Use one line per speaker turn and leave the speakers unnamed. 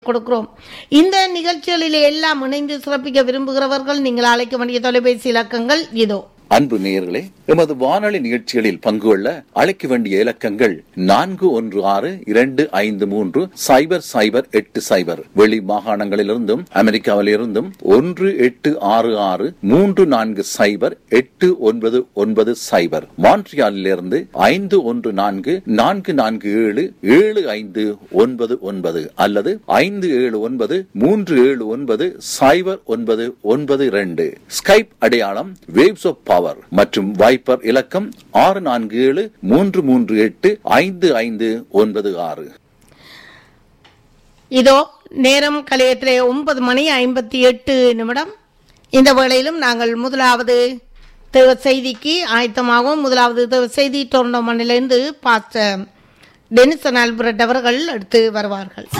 கொடுக்கிறோம் இந்த நிகழ்ச்சிகளில் எல்லாம் இணைந்து சிறப்பிக்க விரும்புகிறவர்கள் நீங்கள் அழைக்க வேண்டிய தொலைபேசி இலக்கங்கள் இதோ
அன்பு நேயர்களே எமது வானொலி நிகழ்ச்சிகளில் பங்கு கொள்ள அழைக்க வேண்டிய இலக்கங்கள் நான்கு ஒன்று ஆறு இரண்டு ஐந்து மூன்று சைபர் சைபர் எட்டு சைபர் வெளி மாகாணங்களிலிருந்தும் அமெரிக்காவிலிருந்தும் ஒன்று எட்டு ஆறு ஆறு மூன்று நான்கு சைபர் எட்டு ஒன்பது ஒன்பது சைபர் மான்ட்ரியாலிலிருந்து ஐந்து ஒன்று நான்கு நான்கு நான்கு ஏழு ஏழு ஐந்து ஒன்பது ஒன்பது அல்லது ஐந்து ஏழு ஒன்பது மூன்று ஏழு ஒன்பது சைபர் ஒன்பது ஒன்பது இரண்டு ஸ்கைப் அடையாளம் வேவ்ஸ் ஆஃப் பவர் மற்றும் வைப்பர் இலக்கம் ஆறு நான்கு ஏழு மூன்று மூன்று எட்டு ஐந்து ஐந்து ஒன்பது ஆறு
இதோ நேரம் கலையத்திலே ஒன்பது மணி ஐம்பத்தி எட்டு நிமிடம் இந்த வேளையிலும் நாங்கள் முதலாவது தேவ செய்திக்கு ஆயத்தமாகவும் முதலாவது தேவ செய்தி டோர்னமெண்டிலிருந்து பாஸ்டர் டெனிசன் ஆல்பர்ட் அவர்கள் எடுத்து வருவார்கள்